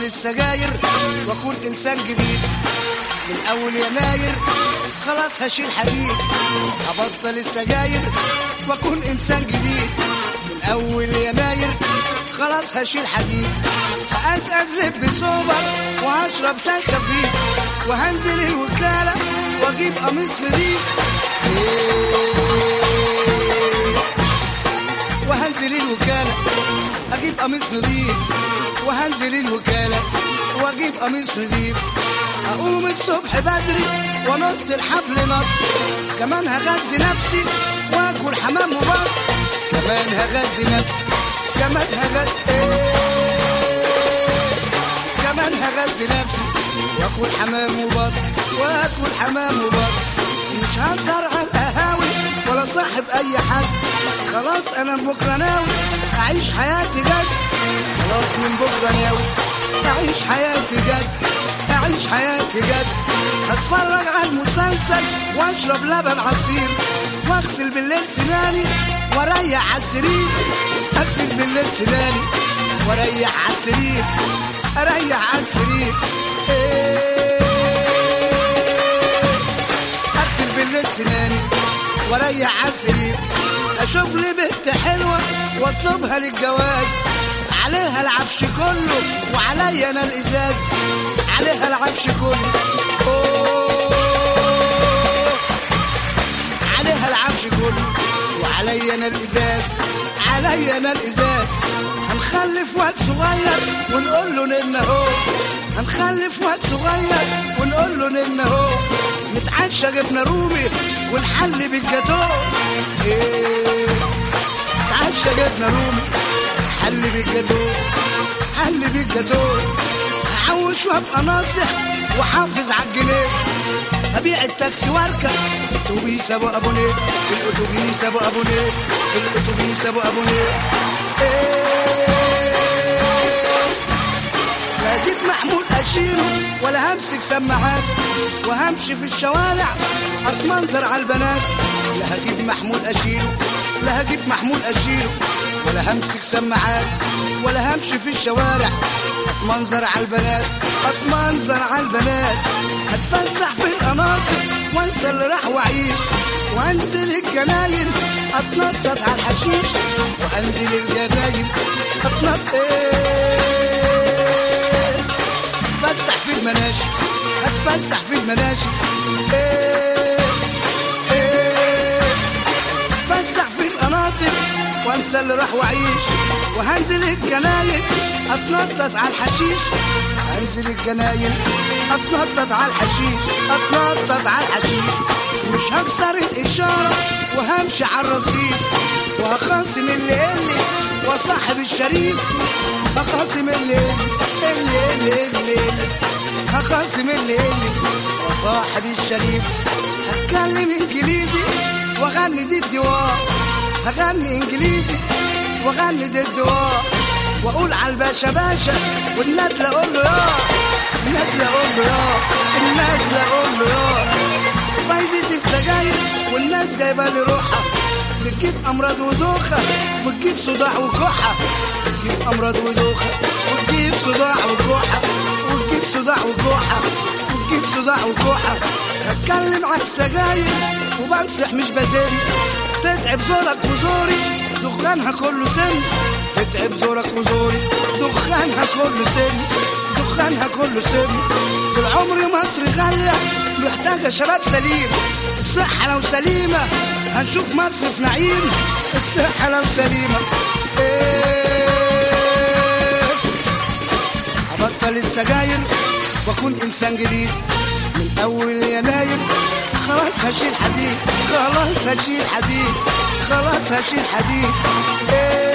هبطل السجاير واكون انسان جديد من اول يناير خلاص هشيل حديد هبطل السجاير واكون انسان جديد من اول يناير خلاص هشيل حديد هأزأز لب سوبر وهشرب شاي خفيف وهنزل الوكالة واجيب قميص نضيف وهنزل الوكالة اجيب قميص نضيف وهنزل الوكالة واجيب قميص نضيف اقوم الصبح بدري وانط الحبل نط كمان هغذي نفسي واكل حمام وبط كمان هغذي نفسي كمان هغذي كمان هغذي نفسي واكل حمام وبط واكل حمام وبط مش هسهر على القهاوي ولا صاحب اي حد خلاص انا من بكره ناوي اعيش حياتي جد خلاص من بكره ناوي اعيش حياتي جد اعيش حياتي جد هتفرج على المسلسل واشرب لبن عصير واغسل بالليل سناني واريح على السرير اغسل بالليل سناني واريح على السرير اريح على السرير اغسل بالليل سناني واريح على السرير اشوف لي بنت حلوه واطلبها للجواز عليها العفش كله وعليا انا الازاز عليها العفش كله أوه. عليها العفش كله وعليا انا الازاز عليا انا الازاز هنخلف واد صغير ونقول له نن اهو هنخلف واد صغير ونقول له نن اهو نتعشى جبنه رومي ونحلي بالجاتو إيه. نتعشى جبنه رومي حلي بالجاتو حلي بالجاتو هحوش وابقى ناصح وحافظ على الجنيه ابيع التاكسي واركب الاتوبيس ابو ابو نيل الاتوبيس ابو ابو نيل الاتوبيس ابو ابو نيل لا اجيب محمول اشيله ولا همسك سماعات وهمشي في الشوارع اتمنظر على البنات لا هجيب محمول اشيله لا هجيب محمول اشيله ولا همسك سماعات ولا همشي في الشوارع اتمنظر على البنات اتمنظر على البنات اتفسح في القناطر وانسى اللي راح واعيش وانزل الجناين اتنطط على الحشيش وانزل الجناين اتنطط اتفسح في المناشي اتفسح في المناشي إيه إيه اتفسح في القناطر وانسى اللي راح واعيش وهنزل الجناين اتنطط على الحشيش هنزل الجناين اتنطط على الحشيش اتنطط على الحشيش مش هكسر الاشاره وهمشي على الرصيف وهخاصم اللي اللي وصاحب الشريف هخاصم اللي اللي اللي اللي اللي هخاصم اللي اللي وصاحب الشريف هتكلم انجليزي واغني دي الدواء هغني انجليزي واغني دي الدواء واقول على الباشا باشا والندله اقول له يا الندله اقول له يا الندله اقول له يا فايدة السجاير والناس جايبه لي روحها بتجيب امراض ودوخه وتجيب صداع وكحه بتجيب امراض ودوخه وتجيب صداع وكحه وتجيب صداع وكحه وتجيب صداع وكحه هتكلم عن السجاير وبمسح مش بزن تتعب زورك وزوري دخانها كله سن تتعب زورك وزوري دخانها كله سن دخانها كله سن طول عمري مصر غالية محتاجة شباب سليم الصحة لو سليمة هنشوف مصر في نعيم الصحة لو سليمة إيه هبطل السجاير واكون انسان جديد من اول يناير خلاص هشيل حديد خلاص هشيل حديد خلاص هشيل حديد إيه